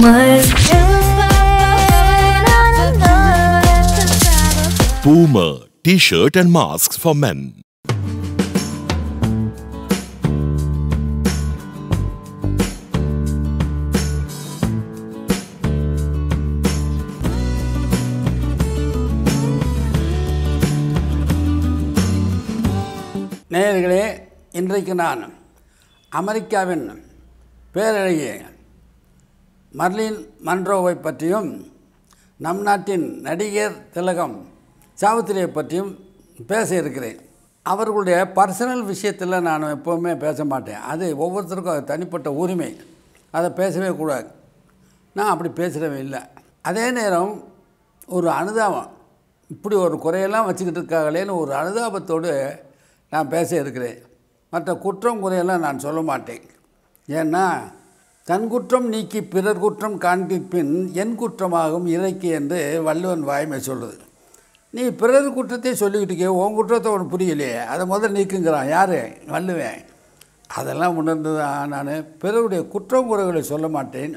Boomer. Boomer T-shirt and masks for men. நேயர்களே இன்றைக்கு நான் அமெரிக்காவின் பேரழகி மர்லின் மன்ரோவை பற்றியும் நம் நாட்டின் நடிகர் திலகம் சாவித்திரியை பற்றியும் பேச இருக்கிறேன் அவர்களுடைய பர்சனல் விஷயத்தில் நான் எப்போவுமே பேச மாட்டேன் அது ஒவ்வொருத்தருக்கும் அது தனிப்பட்ட உரிமை அதை பேசவே கூடாது நான் அப்படி பேசுகிறவே இல்லை அதே நேரம் ஒரு அனுதாபம் இப்படி ஒரு குறையெல்லாம் வச்சுக்கிட்டு இருக்காங்களேன்னு ஒரு அனுதாபத்தோடு நான் பேச இருக்கிறேன் மற்ற குற்றம் குறையெல்லாம் நான் சொல்ல மாட்டேன் ஏன்னா தன் குற்றம் நீக்கி பிறர் குற்றம் காண்பிப்பின் என் குற்றமாகும் இறைக்கு என்று வள்ளுவன் வாய்மை சொல்லுது நீ பிறர் குற்றத்தை சொல்லிக்கிட்டு உன் குற்றத்தை உனக்கு புரியலையே அதை முதல்ல நீக்குங்கிறான் யார் வள்ளுவேன் அதெல்லாம் உணர்ந்து தான் நான் பிறருடைய குற்றம் குறைகளை சொல்ல மாட்டேன்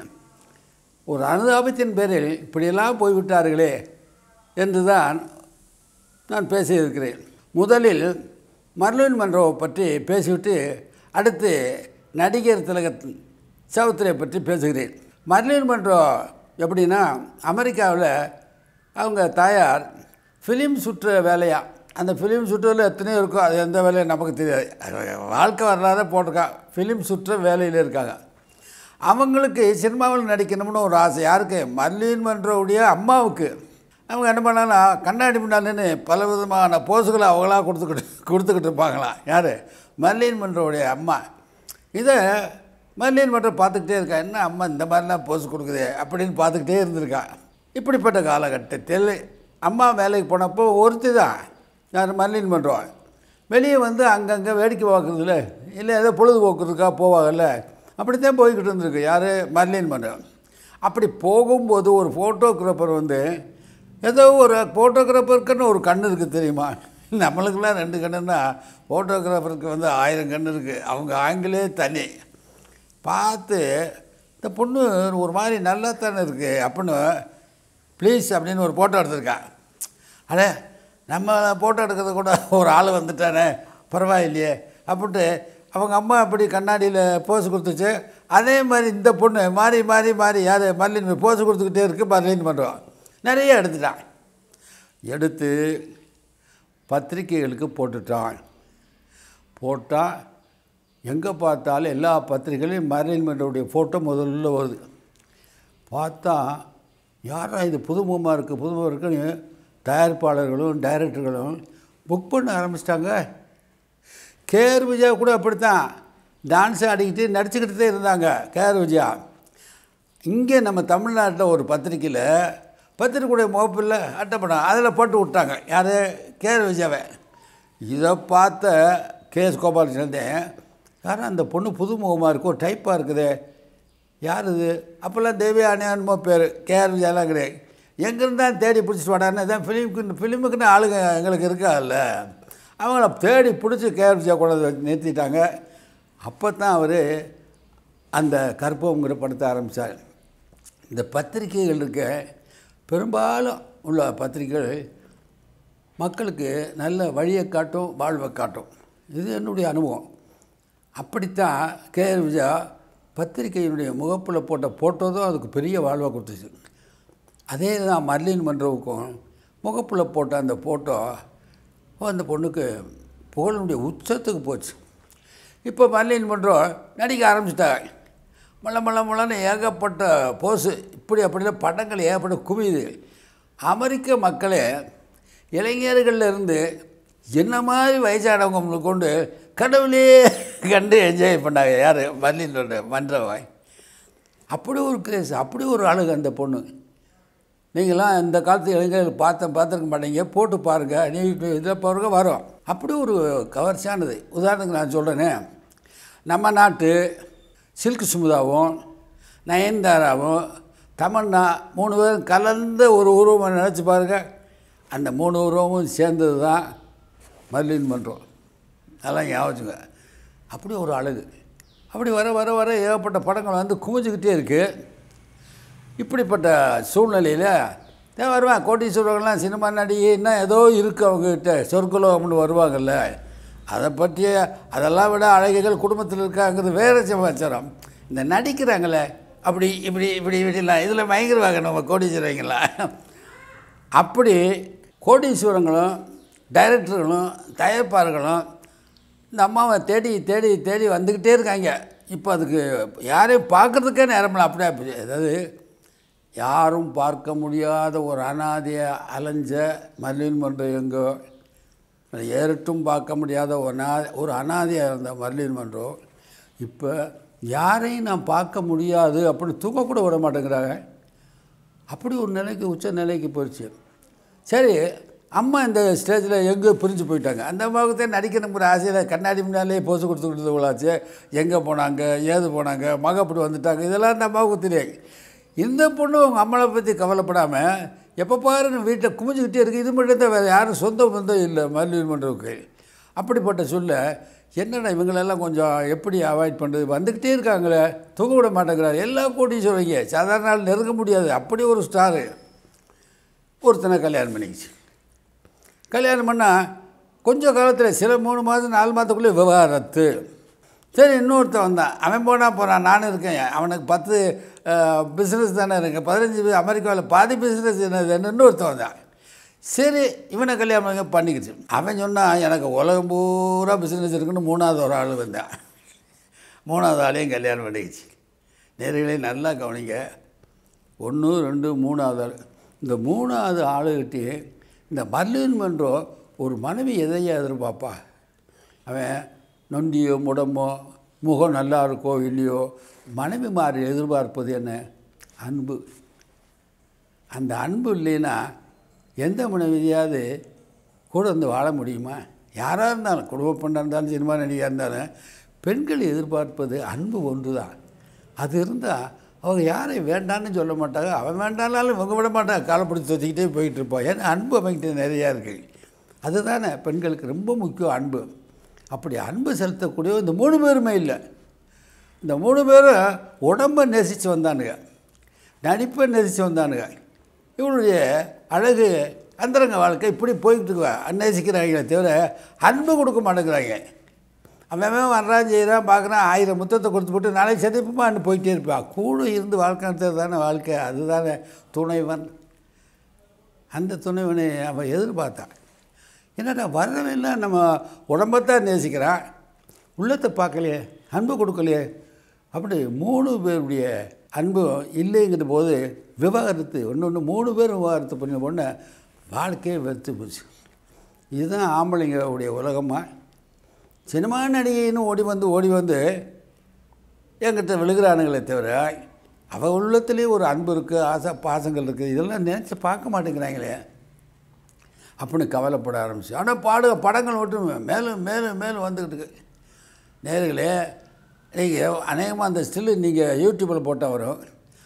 ஒரு அனுதாபத்தின் பேரில் இப்படியெல்லாம் போய்விட்டார்களே என்று தான் நான் பேசியிருக்கிறேன் முதலில் மர்லின் மன்றோவை பற்றி பேசிவிட்டு அடுத்து நடிகர் திலகத் சவுத்திரை பற்றி பேசுகிறேன் மர்லின் மன்றோ எப்படின்னா அமெரிக்காவில் அவங்க தாயார் ஃபிலிம் சுற்ற வேலையா அந்த ஃபிலிம் சுற்றுல எத்தனையோ இருக்கும் அது எந்த வேலையும் நமக்கு தெரியாது வாழ்க்கை வரலாறு போட்டிருக்கா ஃபிலிம் சுற்ற வேலையில் இருக்காங்க அவங்களுக்கு சினிமாவில் நடிக்கணும்னு ஒரு ஆசை யாருக்கு மர்லின் மன்றோவுடைய அம்மாவுக்கு அவங்க என்ன பண்ணாங்கன்னா கண்ணாடி முன்னாடின்னு பல விதமான போஸுகளை அவங்களாக கொடுத்துக்கிட்டு கொடுத்துக்கிட்டு இருப்பாங்களாம் யார் மர்லின் மன்றோடைய அம்மா இதை மர்லின் மன்றம் பார்த்துக்கிட்டே இருக்கா என்ன அம்மா இந்த மாதிரிலாம் போஸ் கொடுக்குது அப்படின்னு பார்த்துக்கிட்டே இருந்திருக்கா இப்படிப்பட்ட காலகட்டத்தில் அம்மா வேலைக்கு போனப்போ ஒருத்தி தான் யார் மர்லின் மன்றம் வெளியே வந்து அங்கங்கே வேடிக்கை பார்க்குறதுல இல்லை ஏதோ பொழுதுபோக்குறதுக்காக போவாங்கல்ல அப்படித்தான் போய்கிட்டு இருந்திருக்கு யார் மர்லின் மன்றம் அப்படி போகும்போது ஒரு ஃபோட்டோகிராஃபர் வந்து ஏதோ ஒரு ஃபோட்டோகிராஃபருக்குன்னு ஒரு கண் இருக்குது தெரியுமா நம்மளுக்கெல்லாம் ரெண்டு கண்ணுன்னா ஃபோட்டோகிராஃபருக்கு வந்து ஆயிரம் கண் இருக்குது அவங்க ஆங்கிலே தனி பார்த்து இந்த பொண்ணு ஒரு மாதிரி நல்லா தானே இருக்குது அப்படின்னு ப்ளீஸ் அப்படின்னு ஒரு ஃபோட்டோ எடுத்திருக்கா அடே நம்ம ஃபோட்டோ எடுக்கிறது கூட ஒரு ஆள் வந்துட்டானே பரவாயில்லையே அப்படின்ட்டு அவங்க அம்மா அப்படி கண்ணாடியில் போஸ் கொடுத்துச்சு அதே மாதிரி இந்த பொண்ணு மாறி மாறி மாறி யார் மர்லின் போஸ் கொடுத்துக்கிட்டே இருக்குது மர்லின் பண்ணுறோம் நிறைய எடுத்துட்டான் எடுத்து பத்திரிக்கைகளுக்கு போட்டுட்டான் போட்டால் எங்கே பார்த்தாலும் எல்லா பத்திரிகைகளையும் மர்லின் மன்றோடைய ஃபோட்டோ முதல்ல வருது பார்த்தா யாரா இது புதுமுகமாக இருக்குது புதுமுகம் இருக்குன்னு தயாரிப்பாளர்களும் டைரக்டர்களும் புக் பண்ண ஆரம்பிச்சிட்டாங்க கேஆர் விஜயா கூட அப்படித்தான் டான்ஸ் ஆடிக்கிட்டு நடிச்சுக்கிட்டு தான் இருந்தாங்க கேஆர் விஜயா இங்கே நம்ம தமிழ்நாட்டில் ஒரு பத்திரிக்கையில் பத்திரிக்கையுடைய முகப்பில் அட்டைப்படம் அதில் போட்டு விட்டாங்க யார் கேஆர் விஜயாவை இதை பார்த்த கேஎஸ் கோபாலகிருஷ்ணன் யாரும் அந்த பொண்ணு புதுமுகமாக இருக்கும் ஒரு டைப்பாக இருக்குதே யார் இது அப்போல்லாம் தேவி அணியான்மோ பேர் கேஆர் விஜயாலாம் கிடையாது எங்கேருந்தான் தேடி பிடிச்சிட்டு வாடான்னு தான் ஃபிலிமுக்கு ஃபிலிமுக்குன்னு ஆளுங்க எங்களுக்கு இருக்காங்கல்ல அவங்கள தேடி பிடிச்சி கேஆர் விஜயா கொண்டு வந்து நிறுத்திட்டாங்க அப்போ தான் அவர் அந்த கற்பகங்கிற படத்தை ஆரம்பித்தார் இந்த பத்திரிகைகள் இருக்க பெரும்பாலும் உள்ள பத்திரிகைகள் மக்களுக்கு நல்ல வழியை காட்டும் வாழ்வை காட்டும் இது என்னுடைய அனுபவம் அப்படித்தான் கேஆர் விஜயா பத்திரிகையினுடைய முகப்பில் போட்ட ஃபோட்டோ தான் அதுக்கு பெரிய வாழ்வை கொடுத்துச்சு அதே தான் மர்லின் மன்றவுக்கும் முகப்பில் போட்ட அந்த ஃபோட்டோ அந்த பொண்ணுக்கு புகழினுடைய உச்சத்துக்கு போச்சு இப்போ மர்லின் மன்றம் நடிக்க ஆரம்பிச்சிட்டாங்க மல்ல மல்ல மல்லன்னு ஏகப்பட்ட போஸு இப்படி அப்படிலாம் படங்கள் ஏகப்பட்ட குவியுது அமெரிக்க மக்களே இளைஞர்கள்ல இருந்து என்ன மாதிரி வயசானவங்க கொண்டு கடவுளே கண்டு என்ஜாய் பண்ணாங்க யார் மர்லினோட மன்றவாய் அப்படி ஒரு கிரேஸ் அப்படி ஒரு அழகு அந்த பொண்ணு நீங்களாம் இந்த காலத்து இளைஞர்கள் பார்த்த பார்த்துருக்க மாட்டீங்க போட்டு பாருங்கள் நீ இதில் பாருங்க வரும் அப்படி ஒரு கவர்ச்சியானது உதாரணத்துக்கு நான் சொல்கிறேனே நம்ம நாட்டு சில்க் சுமுதாவும் நயன்தாராவும் தமன்னா மூணு பேரும் கலந்த ஒரு உருவம் நினச்சி பாருங்கள் அந்த மூணு உருவமும் சேர்ந்தது தான் மர்லின் மன்றம் அதெல்லாம் ஞாபகங்க அப்படி ஒரு அழகு அப்படி வர வர வர ஏகப்பட்ட படங்கள் வந்து குமிஞ்சிக்கிட்டே இருக்குது இப்படிப்பட்ட சூழ்நிலையில் தான் வருவான் கோட்டீஸ்வரர்கள்லாம் சினிமா நடிகைன்னா ஏதோ இருக்குது அவங்கக்கிட்ட சொற்குலோகம்னு வருவாங்கல்ல அதை பற்றிய அதெல்லாம் விட அழகிகள் குடும்பத்தில் இருக்காங்கிறது வேறு சமாச்சாரம் இந்த நடிக்கிறாங்களே அப்படி இப்படி இப்படி இப்படிலாம் இதில் பயங்கரவாங்க நம்ம கோடீஸ்வரங்களாம் அப்படி கோடீஸ்வரங்களும் டைரக்டர்களும் தயாரிப்பாளர்களும் இந்த அம்மாவை தேடி தேடி தேடி வந்துக்கிட்டே இருக்காங்க இப்போ அதுக்கு யாரையும் பார்க்குறதுக்கே நேரமில்ல அப்படியே அப்படி அதாவது யாரும் பார்க்க முடியாத ஒரு அனாதையை அலைஞ்ச மர்லின் மன்றம் எங்கோ ஏறிட்டும் பார்க்க முடியாத ஒரு அநா ஒரு அனாதையாக இருந்த மர்லின் மன்றம் இப்போ யாரையும் நான் பார்க்க முடியாது அப்படின்னு தூக்கக்கூட விட மாட்டேங்கிறாங்க அப்படி ஒரு நிலைக்கு உச்ச நிலைக்கு போயிடுச்சு சரி அம்மா இந்த ஸ்டேஜில் எங்கேயோ பிரிஞ்சு போயிட்டாங்க அந்த அம்மாவுக்கு தான் நடிக்கணுங்கிற ஆசையில் கண்ணாடி முன்னாலே போஸ் கொடுத்து கொடுத்தவங்களாச்சு எங்கே போனாங்க ஏது போனாங்க மக அப்படி வந்துட்டாங்க இதெல்லாம் அந்த அம்மாவுக்கு தெரியாது இந்த பொண்ணு அவங்க அம்மாவை பற்றி கவலைப்படாமல் எப்போ பாரு வீட்டை குமிஞ்சிக்கிட்டே இருக்குது இது மட்டும் தான் வேறு யாரும் சொந்த பந்தம் இல்லை மல்லிகை மன்றவுக்கு அப்படிப்பட்ட சொல்ல என்னடா இவங்களெல்லாம் கொஞ்சம் எப்படி அவாய்ட் பண்ணுறது வந்துக்கிட்டே இருக்காங்களே தூங்க விட மாட்டேங்கிறாரு எல்லா கூட்டியும் சொல்லுவீங்க சாதாரண நாள் நெருங்க முடியாது அப்படி ஒரு ஸ்டாரு ஒருத்தனை கல்யாணம் பண்ணிக்கிச்சு கல்யாணம் பண்ணால் கொஞ்சம் காலத்தில் சில மூணு மாதம் நாலு மாதத்துக்குள்ளே விவகாரத்து சரி இன்னொருத்தன் வந்தான் அவன் போனால் போகிறான் நானும் இருக்கேன் அவனுக்கு பத்து பிஸ்னஸ் தானே இருக்கு பதினஞ்சு அமெரிக்காவில் பாதி பிஸ்னஸ் என்னதுன்னு இன்னொருத்தன் வந்தான் சரி இவனை கல்யாணம் பண்ணி பண்ணிக்கிச்சு அவன் சொன்னான் எனக்கு உலகம் பூரா பிஸ்னஸ் இருக்குன்னு மூணாவது ஒரு ஆள் வந்தான் மூணாவது ஆளையும் கல்யாணம் பண்ணிக்கிச்சு நேர்களே நல்லா கவனிங்க ஒன்று ரெண்டு மூணாவது ஆள் இந்த மூணாவது ஆளுகிட்டே இந்த மர்லின் மன்றம் ஒரு மனைவி எதையா எதிர்பார்ப்பா அவன் நொண்டியோ முடமோ முகம் நல்லா இருக்கோ இல்லையோ மனைவி மாறி எதிர்பார்ப்பது என்ன அன்பு அந்த அன்பு இல்லைன்னா எந்த மனைவியாவது கூட வந்து வாழ முடியுமா யாராக இருந்தாலும் குடும்ப பெண்ணாக இருந்தாலும் சினிமா நடிகையாக இருந்தாலும் பெண்கள் எதிர்பார்ப்பது அன்பு ஒன்று தான் அது இருந்தால் அவங்க யாரையும் வேண்டான்னு சொல்ல மாட்டாங்க அவன் வேண்டானாலும் இவங்க விட மாட்டாங்க காலை பிடிச்சி வச்சுக்கிட்டே போயிட்டு இருப்போம் ஏன்னா அன்பு அவங்ககிட்ட நிறையா இருக்குது அதுதானே பெண்களுக்கு ரொம்ப முக்கியம் அன்பு அப்படி அன்பு செலுத்தக்கூடிய இந்த மூணு பேருமே இல்லை இந்த மூணு பேரும் உடம்பை நேசித்து வந்தானுங்க நடிப்பை நேசித்து வந்தானுங்க இவனுடைய அழகு அந்தரங்க வாழ்க்கை இப்படி போய்கிட்டு இருக்கா நேசிக்கிறாங்களே தவிர அன்பு கொடுக்க மாட்டேங்கிறாங்க அவன் அவன் வர்றான் செய்கிறான் பார்க்குறான் ஆயிரம் முத்தத்தை கொடுத்து போட்டு நாளைக்கு சந்திப்புமான்னு போயிட்டே இருப்பான் கூட இருந்து வாழ்க்கை நடத்துறது தானே வாழ்க்கை அதுதானே துணைவன் அந்த துணைவனை அவன் எதிர்பார்த்தான் என்னடா வர்றவெல்லாம் நம்ம உடம்பைத்தான் நேசிக்கிறான் உள்ளத்தை பார்க்கலையே அன்பு கொடுக்கலையே அப்படி மூணு பேருடைய அன்பு இல்லைங்கிற போது விவாகரத்து ஒன்று ஒன்று மூணு பேர் விவாகரத்து பண்ண உடனே வாழ்க்கையே வெறுத்து போச்சு இதுதான் ஆம்பளைங்களுடைய உலகமாக சினிமா நடிகைன்னு ஓடி வந்து ஓடி வந்து என்கிட்ட விழுகிறானுங்களே தவிர அவ உள்ளத்துலேயே ஒரு அன்பு இருக்குது ஆசை பாசங்கள் இருக்குது இதெல்லாம் நினச்சி பார்க்க மாட்டேங்கிறாங்களே அப்படின்னு கவலைப்பட ஆரம்பிச்சு ஆனால் பாடு படங்கள் மட்டும் மேலும் மேலும் மேலும் வந்துக்கிட்டு இருக்கு நேர்களே நீங்கள் அநேகமாக அந்த ஸ்டில்லு நீங்கள் யூடியூப்பில் போட்டால் வரும்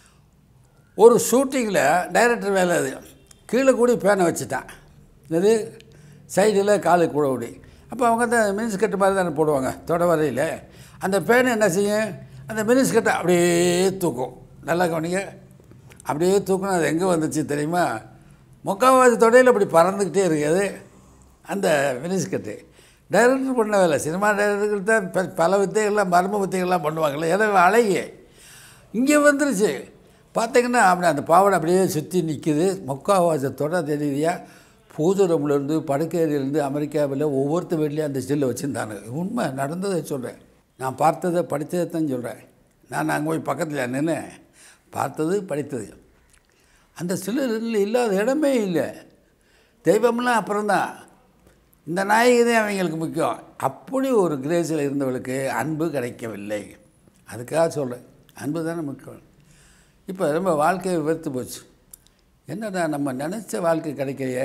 ஒரு ஷூட்டிங்கில் டைரக்டர் வேலை அது கீழே கூடி பேனை வச்சுட்டான் இது சைடில் காலு கூட ஓடி அப்போ அவங்க தான் மினிஸ் கட்டு மாதிரி தானே போடுவாங்க தொட வரையில் அந்த பேனை என்ன செய்யும் அந்த மினிஸ் கட்டை அப்படியே தூக்கும் நல்லா கவனிங்க அப்படியே தூக்கணும் அது எங்கே வந்துச்சு தெரியுமா முக்கால்வாசி தொடையில் அப்படி பறந்துக்கிட்டே இருக்குது அந்த மினிஸ் கட்டு டைரக்டர் பண்ண வேலை சினிமா டைரக்டர்கள் தான் ப- பல வித்தைகள்லாம் மர்ம வித்தைகள்லாம் பண்ணுவாங்கள்ல ஏதோ அழகி இங்கே வந்துருச்சு பார்த்தீங்கன்னா அப்படி அந்த பாவாடை அப்படியே சுற்றி நிற்குது முக்கால்வாசி தொடை தெரியுதியா பூஜை ரூம்லேருந்து படுக்கையிலேருந்து அமெரிக்காவில் ஒவ்வொருத்த வீட்லேயும் அந்த ஸ்டில்லை வச்சுருந்தாங்க உண்மை நடந்ததை சொல்கிறேன் நான் பார்த்ததை படித்ததை தான் சொல்கிறேன் நான் அங்கே போய் பக்கத்தில் நின்று பார்த்தது படித்தது அந்த ஸ்டில்லில் இல்லாத இடமே இல்லை தெய்வம்லாம் அப்புறம்தான் இந்த நாயகி தான் அவங்களுக்கு முக்கியம் அப்படி ஒரு கிரேஸில் இருந்தவளுக்கு அன்பு கிடைக்கவில்லை அதுக்காக சொல்கிறேன் அன்பு தானே முக்கியம் இப்போ ரொம்ப வாழ்க்கையை வெறுத்து போச்சு என்னடா நம்ம நினச்ச வாழ்க்கை கிடைக்கலையே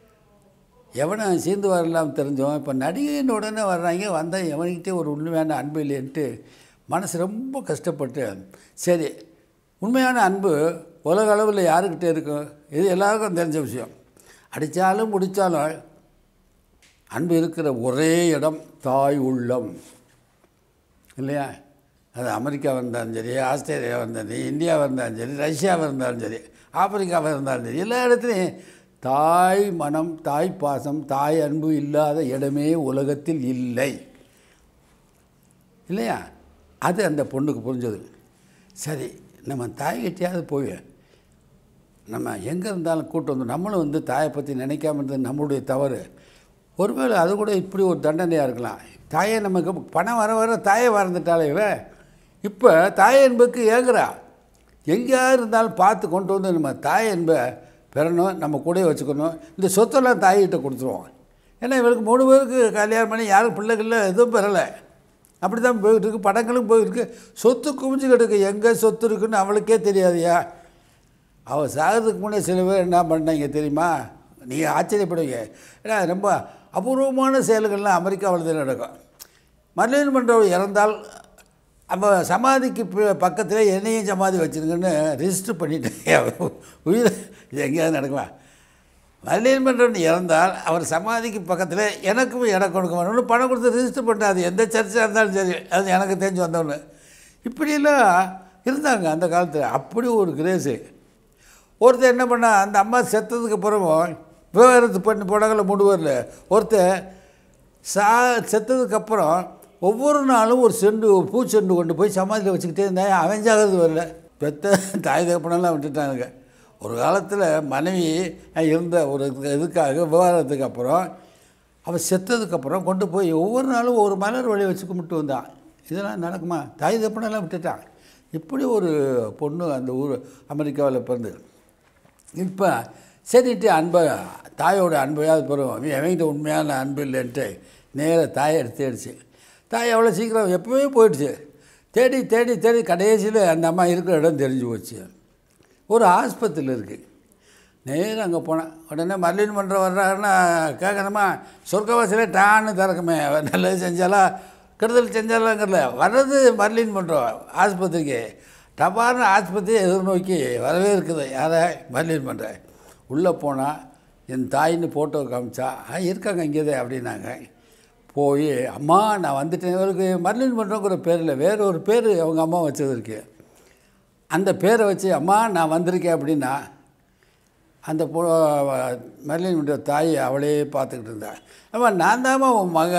எவனை சேர்ந்து வரலாம் தெரிஞ்சோம் இப்போ நடிகைன்னு உடனே வர்றாங்க வந்தால் எவனுக்கிட்டே ஒரு உண்மையான அன்பு இல்லைன்ட்டு மனசு ரொம்ப கஷ்டப்பட்டு சரி உண்மையான அன்பு உலக அளவில் யாருக்கிட்ட இருக்கும் இது எல்லாருக்கும் தெரிஞ்ச விஷயம் அடித்தாலும் முடித்தாலும் அன்பு இருக்கிற ஒரே இடம் தாய் உள்ளம் இல்லையா அது அமெரிக்காவாக இருந்தாலும் சரி ஆஸ்திரேலியாவாக இருந்தாலும் சரி இந்தியாவாக இருந்தாலும் சரி ரஷ்யாவாக இருந்தாலும் சரி ஆப்பிரிக்காவாக இருந்தாலும் சரி எல்லா இடத்துலையும் தாய் மனம் தாய் பாசம் தாய் அன்பு இல்லாத இடமே உலகத்தில் இல்லை இல்லையா அது அந்த பொண்ணுக்கு புரிஞ்சது சரி நம்ம தாய்கிட்டையாவது போய் நம்ம எங்கே இருந்தாலும் கூட்டு வந்து நம்மளும் வந்து தாயை பற்றி நினைக்காம இருந்தது நம்மளுடைய தவறு ஒருவேளை அது கூட இப்படி ஒரு தண்டனையாக இருக்கலாம் தாயை நமக்கு பணம் வர வர தாயை மறந்துட்டாலே இவன் இப்போ தாய் என்பதுக்கு ஏங்குறா எங்கேயாவது இருந்தாலும் பார்த்து கொண்டு வந்து நம்ம தாய் என்ப பெறணும் நம்ம கூடயே வச்சுக்கணும் இந்த சொத்தெல்லாம் தாய்கிட்ட கொடுத்துருவோம் ஏன்னா இவருக்கு மூணு பேருக்கு கல்யாணம் பண்ணி யாரும் பிள்ளைகளில் எதுவும் பெறலை அப்படி தான் போயிட்டு இருக்கு படங்களும் போயிருக்கு சொத்து குமிஞ்சுக்கிட்டு இருக்கு எங்கே சொத்து இருக்குன்னு அவளுக்கே தெரியாதுயா அவள் சாகிறதுக்கு முன்னே சில பேர் என்ன பண்ணாங்க தெரியுமா நீங்கள் ஆச்சரியப்படுவீங்க ஏன்னா ரொம்ப அபூர்வமான செயல்கள்லாம் அமெரிக்காவில் தான் நடக்கும் மர்லின் மன்றவர் இறந்தால் அப்போ சமாதிக்கு பக்கத்தில் என்னையும் சமாதி வச்சுருங்கன்னு ரிஜிஸ்டர் பண்ணிட்டேன் உயிர் இது எங்கேயாவது நடக்குமா மர்லின் மன்றவன் இறந்தால் அவர் சமாதிக்கு பக்கத்தில் எனக்கும் இடம் கொடுக்க வேணும்னு பணம் கொடுத்து ரிஜிஸ்டர் பண்ணாது எந்த சர்ச்சாக இருந்தாலும் சரி அது எனக்கு தெரிஞ்சு வந்தவொன்னு இப்படியெல்லாம் இருந்தாங்க அந்த காலத்தில் அப்படி ஒரு கிரேஸு ஒருத்தர் என்ன பண்ணா அந்த அம்மா செத்ததுக்கு அப்புறமும் விவகாரத்து பண்ணி போனாங்கல்ல முடுவரில் ஒருத்தர் சா செத்ததுக்கப்புறம் ஒவ்வொரு நாளும் ஒரு செண்டு ஒரு பூச்செண்டு கொண்டு போய் சமாதியில் வச்சுக்கிட்டே இருந்தாங்க அவன் ஜாகிறது வரல பெத்த தாய் தகப்பனெல்லாம் விட்டுட்டானுங்க ஒரு காலத்தில் மனைவி இருந்த ஒரு இதுக்காக விவகாரத்துக்கு அப்புறம் அவன் செத்ததுக்கப்புறம் கொண்டு போய் ஒவ்வொரு நாளும் ஒரு மலர் வழி வச்சு கும்பிட்டு வந்தான் இதெல்லாம் நடக்குமா தாய் தகப்பனெல்லாம் விட்டுட்டான் இப்படி ஒரு பொண்ணு அந்த ஊர் அமெரிக்காவில் பிறந்து இப்போ சரிட்டு அன்பை தாயோட அன்பையாவது பெறுவோம் எவங்கிட்ட உண்மையான அன்பு இல்லைன்ட்டு நேராக தாயை எடுத்து தேடிச்சு தாய் அவ்வளோ சீக்கிரம் எப்போவே போயிடுச்சு தேடி தேடி தேடி கடைசியில் அந்த அம்மா இருக்கிற இடம் தெரிஞ்சு போச்சு ஒரு ஆஸ்பத்திரியில் இருக்குது நேராக அங்கே போனேன் உடனே மல்லின் மன்றம் வர்றாருன்னா கேட்கணுமா சொர்க்கவாசியில் டான்னு திறக்குமே அவர் நல்லது செஞ்சாலா கெடுதல் செஞ்சாலாங்கிறல வர்றது மர்லின் மன்றம் ஆஸ்பத்திரிக்கு டபார்னு ஆஸ்பத்திரியை எதிர்நோக்கி வரவே இருக்குது யாரை மர்லின் பண்ணுறேன் உள்ளே போனால் என் தாயின்னு ஃபோட்டோ காமிச்சா "ஆ, இருக்காங்க இங்கேதே அப்படின்னாங்க போய் அம்மா நான் வந்துட்டேன் இவருக்கு மர்லின் பண்ணுறோங்கிற பேரில் வேற ஒரு பேர் அவங்க அம்மா வச்சது இருக்கு அந்த பேரை வச்சு அம்மா நான் வந்திருக்கேன் அப்படின்னா அந்த பொ மர்லின் பண்ணுற தாய் அவளே பார்த்துக்கிட்டு இருந்தா அம்மா நான் தாம்மா உன் மக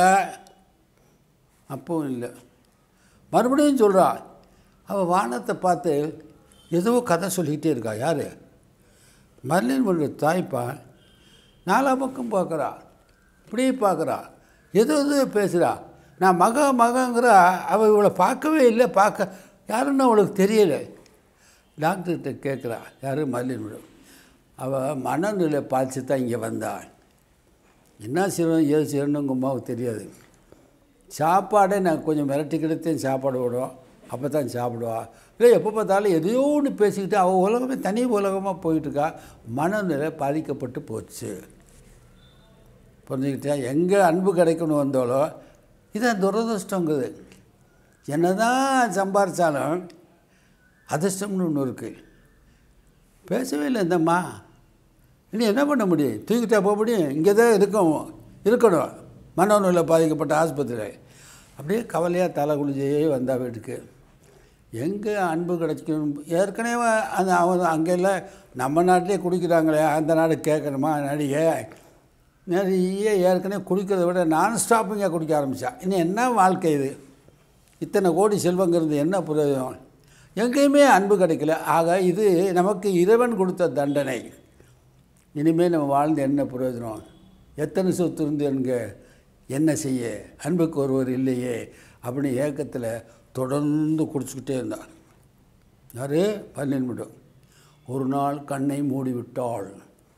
அப்பவும் இல்லை மறுபடியும் சொல்கிறா அவள் வானத்தை பார்த்து ஏதோ கதை சொல்லிக்கிட்டே இருக்கா யார் மர்லின் பண்ணுற தாய்ப்பா நாலா பக்கம் பார்க்குறா இப்படியே பார்க்குறா ஏதோ ஏதோ பேசுகிறா நான் மக மகங்கிறா அவள் இவளை பார்க்கவே இல்லை பார்க்க யாருன்னு அவளுக்கு தெரியலை டாக்டர்கிட்ட கேட்குறா யார் மர்லின் மேடம் அவள் மனநிலை பார்த்து தான் இங்கே வந்தாள் என்ன செய்யணும் ஏது செய்யணுங்க அம்மாவுக்கு தெரியாது சாப்பாடே நான் கொஞ்சம் மிரட்டி கிடத்தேன் சாப்பாடு விடுவோம் அப்போ தான் சாப்பிடுவா இல்லை எப்போ பார்த்தாலும் எதையோ ஒன்று பேசிக்கிட்டு அவள் உலகமே தனி உலகமாக போயிட்டுருக்கா மனநிலை பாதிக்கப்பட்டு போச்சு புரிஞ்சுக்கிட்டா எங்கே அன்பு கிடைக்கணும் வந்தாலோ இதான் துரதிருஷ்டங்குது என்ன தான் சம்பாரித்தாலும் அதிர்ஷ்டம்னு ஒன்று இருக்குது பேசவே இல்லை இந்தம்மா இனி என்ன பண்ண முடியும் தூக்கிட்டா போக முடியும் இங்கே தான் இருக்கும் இருக்கணும் மனோநிலை பாதிக்கப்பட்ட ஆஸ்பத்திரி அப்படியே கவலையாக தலை குளிஞ்சே வந்தா வீட்டுக்கு எங்கே அன்பு கிடைக்கணும் ஏற்கனவே அந்த அவன் அங்கே இல்லை நம்ம நாட்டிலே குடிக்கிறாங்களே அந்த நாடு கேட்கணுமா நடிகை நிறைய ஏற்கனவே குடிக்கிறத விட நான் ஸ்டாப்பிங்காக குடிக்க ஆரம்பித்தா இன்னும் என்ன வாழ்க்கை இது இத்தனை கோடி செல்வங்கிறது என்ன பிரயோஜனம் எங்கேயுமே அன்பு கிடைக்கல ஆக இது நமக்கு இறைவன் கொடுத்த தண்டனை இனிமேல் நம்ம வாழ்ந்து என்ன பிரயோஜனம் எத்தனை சொத்து இருந்து என்க என்ன செய்ய அன்புக்கு ஒருவர் இல்லையே அப்படின்னு ஏக்கத்தில் தொடர்ந்து குடிச்சுக்கிட்டே இருந்தான் யார் பன்னெண்டு மட்டும் ஒரு நாள் கண்ணை மூடி விட்டாள்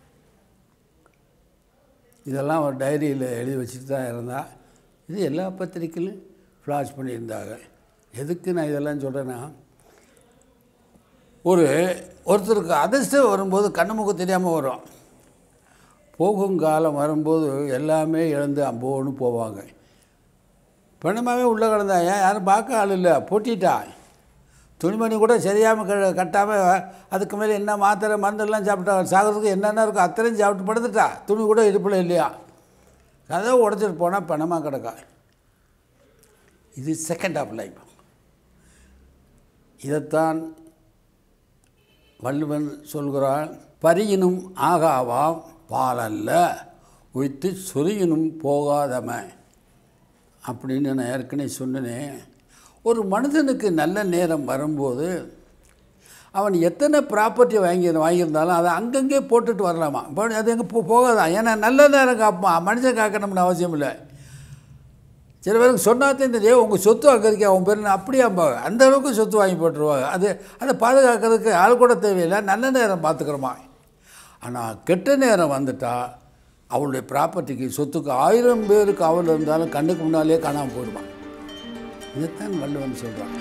இதெல்லாம் ஒரு டைரியில் எழுதி வச்சுட்டு தான் இருந்தா இது எல்லா பத்திரிக்கையிலும் ஃப்ளாஷ் பண்ணியிருந்தாங்க எதுக்கு நான் இதெல்லாம் சொல்கிறேன்னா ஒரு ஒருத்தருக்கு அதிர்ஷ்டம் வரும்போது கண்ணு முகம் தெரியாமல் வரும் போகும் காலம் வரும்போது எல்லாமே இழந்து அம்போன்னு போவாங்க பிணமாகவே உள்ளே கிடந்தா ஏன் யாரும் பார்க்க ஆள் இல்லை பொட்டிட்டா துணிமணி கூட சரியாமல் க கட்டாமல் அதுக்கு மேலே என்ன மாத்திரை மருந்தெல்லாம் சாப்பிட்டா சாகிறதுக்கு என்னென்ன இருக்கோ அத்தனையும் சாப்பிட்டு படுத்துட்டா துணி கூட இடுப்பில் இல்லையா கதவை உடச்சிட்டு போனால் பணமாக கிடக்கா இது செகண்ட் ஆஃப் லைஃப் இதைத்தான் வள்ளுவன் சொல்கிறான் பரியினும் ஆகாவாம் பாலல்ல உய்த்து சொரியினும் போகாதம அப்படின்னு நான் ஏற்கனவே சொன்னேன் ஒரு மனிதனுக்கு நல்ல நேரம் வரும்போது அவன் எத்தனை ப்ராப்பர்ட்டி வாங்கி வாங்கியிருந்தாலும் அதை அங்கங்கே போட்டுட்டு வரலாமா இப்போ அது எங்கே போ போகாதான் ஏன்னா நல்ல நேரம் காப்பான் மனுஷன் காக்கணும்னு அவசியம் இல்லை சில பேருக்கு சொன்னாதான் இந்த டே உங்கள் சொத்து அங்கே இருக்கே அவன் பேர் அப்படியாம்பாங்க அந்த அளவுக்கு சொத்து வாங்கி போட்டுருவாங்க அது அதை பாதுகாக்கிறதுக்கு ஆள் கூட தேவையில்லை நல்ல நேரம் பார்த்துக்கிறோமா ஆனால் கெட்ட நேரம் வந்துட்டா அவளுடைய ப்ராப்பர்ட்டிக்கு சொத்துக்கு ஆயிரம் பேர் காவல் இருந்தாலும் கண்ணுக்கு முன்னாலே காணாமல் போயிடுவான் இதைத்தான் வள்ளுவன் சொல்கிறான்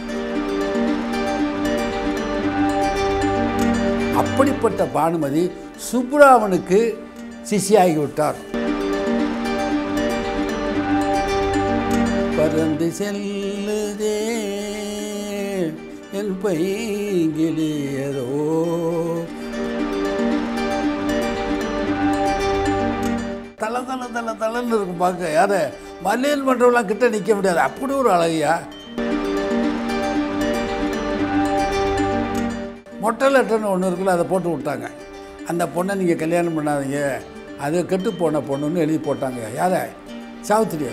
அப்படிப்பட்ட பானுமதி சுப்ராமனுக்கு சிஷியாகி விட்டார் பறந்து செல்லுதே என் பைங்கிலியதோ தல தல தல தலன்னு இருக்கும் பார்க்க யார மல்லியல் மன்றம்லாம் கிட்ட நிற்க முடியாது அப்படி ஒரு அழகியா மொட்டை லெட்டர்னு ஒன்று இருக்குல்ல அதை போட்டு விட்டாங்க அந்த பொண்ணை நீங்கள் கல்யாணம் பண்ணாதீங்க அது கெட்டு போன பொண்ணுன்னு எழுதி போட்டாங்க யார சாவித்திரியா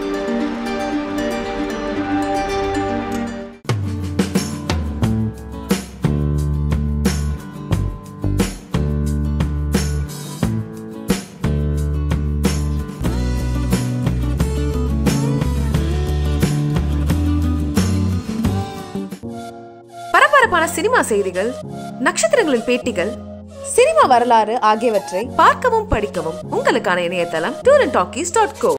பரபரப்பான சினிமா செய்திகள் நட்சத்திரங்களின் பேட்டிகள் சினிமா வரலாறு ஆகியவற்றை பார்க்கவும் படிக்கவும் உங்களுக்கான இணையதளம் tour and talkies dot go